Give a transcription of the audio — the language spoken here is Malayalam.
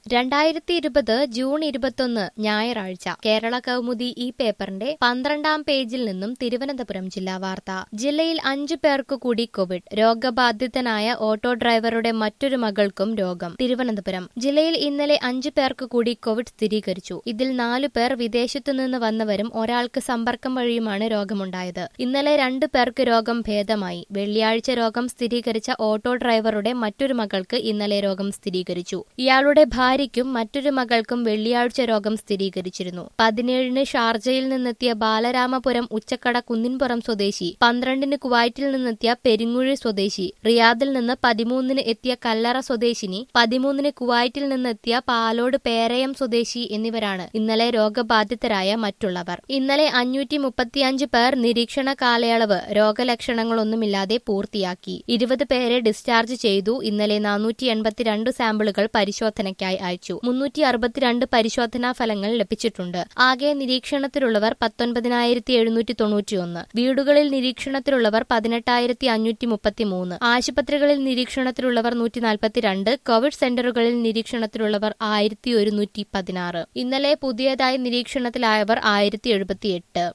രണ്ടായിരത്തി ഇരുപത് ജൂൺ ഇരുപത്തൊന്ന് ഞായറാഴ്ച കേരള കൗമുദി ഈ പേപ്പറിന്റെ പന്ത്രണ്ടാം പേജിൽ നിന്നും തിരുവനന്തപുരം ജില്ലാ വാർത്ത ജില്ലയിൽ അഞ്ചു പേർക്കു കൂടി കോവിഡ് രോഗബാധിതനായ ഓട്ടോ ഡ്രൈവറുടെ മറ്റൊരു മകൾക്കും രോഗം തിരുവനന്തപുരം ജില്ലയിൽ ഇന്നലെ അഞ്ചു പേർക്ക് കൂടി കോവിഡ് സ്ഥിരീകരിച്ചു ഇതിൽ നാലു പേർ വിദേശത്തു നിന്ന് വന്നവരും ഒരാൾക്ക് സമ്പർക്കം വഴിയുമാണ് രോഗമുണ്ടായത് ഇന്നലെ രണ്ടു പേർക്ക് രോഗം ഭേദമായി വെള്ളിയാഴ്ച രോഗം സ്ഥിരീകരിച്ച ഓട്ടോ ഡ്രൈവറുടെ മറ്റൊരു മകൾക്ക് ഇന്നലെ രോഗം സ്ഥിരീകരിച്ചു ഇയാളുടെ ഭാര്യയ്ക്കും മറ്റൊരു മകൾക്കും വെള്ളിയാഴ്ച രോഗം സ്ഥിരീകരിച്ചിരുന്നു പതിനേഴിന് ഷാർജയിൽ നിന്നെത്തിയ ബാലരാമപുരം ഉച്ചക്കട കുന്നിൻപുറം സ്വദേശി പന്ത്രണ്ടിന് കുവൈറ്റിൽ നിന്നെത്തിയ പെരിങ്ങുഴി സ്വദേശി റിയാദിൽ നിന്ന് പതിമൂന്നിന് എത്തിയ കല്ലറ സ്വദേശിനി പതിമൂന്നിന് കുവൈറ്റിൽ നിന്നെത്തിയ പാലോട് പേരയം സ്വദേശി എന്നിവരാണ് ഇന്നലെ രോഗബാധിതരായ മറ്റുള്ളവർ ഇന്നലെ അഞ്ഞൂറ്റി മുപ്പത്തിയഞ്ച് പേർ നിരീക്ഷണ കാലയളവ് രോഗലക്ഷണങ്ങളൊന്നുമില്ലാതെ പൂർത്തിയാക്കി ഇരുപത് പേരെ ഡിസ്ചാർജ് ചെയ്തു ഇന്നലെ നാനൂറ്റി എൺപത്തിരണ്ട് സാമ്പിളുകൾ പരിശോധനയ്ക്കായി അയച്ചു മുന്നൂറ്റി അറുപത്തിരണ്ട് പരിശോധനാ ഫലങ്ങൾ ലഭിച്ചിട്ടുണ്ട് ആകെ നിരീക്ഷണത്തിലുള്ളവർ പത്തൊൻപതിനായിരത്തി എഴുന്നൂറ്റി തൊണ്ണൂറ്റിയൊന്ന് വീടുകളിൽ നിരീക്ഷണത്തിലുള്ളവർ പതിനെട്ടായിരത്തി അഞ്ഞൂറ്റി മുപ്പത്തിമൂന്ന് ആശുപത്രികളിൽ നിരീക്ഷണത്തിലുള്ളവർ നൂറ്റി നാൽപ്പത്തിരണ്ട് കോവിഡ് സെന്ററുകളിൽ നിരീക്ഷണത്തിലുള്ളവർ ആയിരത്തി ഒരുന്നൂറ്റി പതിനാറ് ഇന്നലെ പുതിയതായി നിരീക്ഷണത്തിലായവർ ആയിരത്തി എഴുപത്തിയെട്ട്